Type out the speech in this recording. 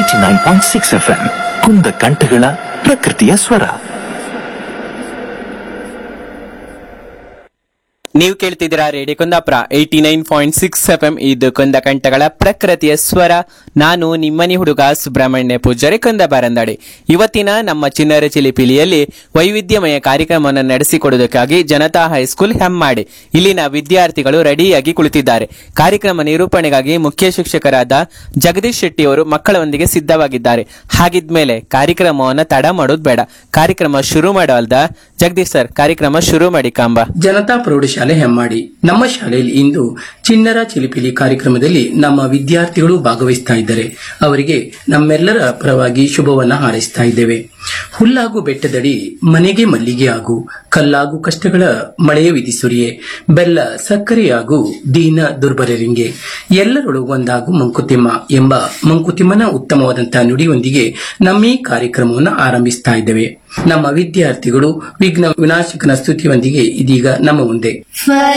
eighty nine point six F M ಕುಂದ ಕಂಠಗಳ ಪ್ರಕೃತಿಯ ಸ್ವರ ನೀವು ಕೇಳ್ತಿದ್ದೀರಾ radio Kundapura eighty nine point six F M ಇದು ಕುಂದ ಕಂಠಗಳ ಪ್ರಕೃತಿಯ ಸ್ವರ ನಾನು ನಿಮ್ಮನಿ ಹುಡುಗ ಸುಬ್ರಹ್ಮಣ್ಯ ಪೂಜಾರಿ ಕುಂದ ಬಾರಂದಾಡಿ ಇವತ್ತಿನ ನಮ್ಮ ಚಿನ್ನರ ಚಿಲಿಪಿಲಿಯಲ್ಲಿ ವೈವಿಧ್ಯಮಯ ಕಾರ್ಯಕ್ರಮವನ್ನು ನಡೆಸಿಕೊಡುವುದಕ್ಕಾಗಿ ಜನತಾ ಹೈಸ್ಕೂಲ್ ಹೆಮ್ಮಾಡಿ ಇಲ್ಲಿನ ವಿದ್ಯಾರ್ಥಿಗಳು ರೆಡಿಯಾಗಿ ಕುಳಿತಿದ್ದಾರೆ ಕಾರ್ಯಕ್ರಮ ನಿರೂಪಣೆಗಾಗಿ ಮುಖ್ಯ ಶಿಕ್ಷಕರಾದ ಜಗದೀಶ್ ಶೆಟ್ಟಿ ಅವರು ಮಕ್ಕಳೊಂದಿಗೆ ಸಿದ್ಧವಾಗಿದ್ದಾರೆ ಹಾಗಿದ್ಮೇಲೆ ಕಾರ್ಯಕ್ರಮವನ್ನು ತಡ ಮಾಡೋದು ಬೇಡ ಕಾರ್ಯಕ್ರಮ ಶುರು ಮಾಡೋಲ್ದ ಜಗದೀಶ್ ಸರ್ ಕಾರ್ಯಕ್ರಮ ಶುರು ಮಾಡಿ ಕಾಂಬ ಜನತಾ ಪ್ರೌಢಶಾಲೆ ಹೆಮ್ಮಾಡಿ ನಮ್ಮ ಶಾಲೆಯಲ್ಲಿ ಇಂದು ಚಿನ್ನರ ಚಿಲಿಪಿಲಿ ಕಾರ್ಯಕ್ರಮದಲ್ಲಿ ನಮ್ಮ ವಿದ್ಯಾರ್ಥಿಗಳು ಭಾಗವಹಿಸ್ತಾ ಇದ್ದಾರೆ ಅವರಿಗೆ ನಮ್ಮೆಲ್ಲರ ಪರವಾಗಿ ಶುಭವನ್ನ ಹಾರೈಸ್ತಾ ಇದ್ದೇವೆ ಹುಲ್ಲಾಗು ಬೆಟ್ಟದಡಿ ಮನೆಗೆ ಮಲ್ಲಿಗೆ ಆಗು ಕಲ್ಲಾಗು ಕಷ್ಟಗಳ ಮಳೆಯ ವಿಧಿಸುರಿಯೇ ಬೆಲ್ಲ ಸಕ್ಕರೆಯಾಗು ದೀನ ದುರ್ಬಲರಿಂಗೆ ಎಲ್ಲರೊಳು ಒಂದಾಗು ಮಂಕುತಿಮ್ಮ ಎಂಬ ಮಂಕುತಿಮ್ಮನ ಉತ್ತಮವಾದಂತಹ ನುಡಿಯೊಂದಿಗೆ ನಮ್ಮ ಈ ಕಾರ್ಯಕ್ರಮವನ್ನು ಆರಂಭಿಸ್ತಾ ಇದ್ದೇವೆ ನಮ್ಮ ವಿದ್ಯಾರ್ಥಿಗಳು ವಿಘ್ನ ವಿನಾಶಕನ ಸ್ತುತಿಯೊಂದಿಗೆ ಇದೀಗ ನಮ್ಮ ಮುಂದೆ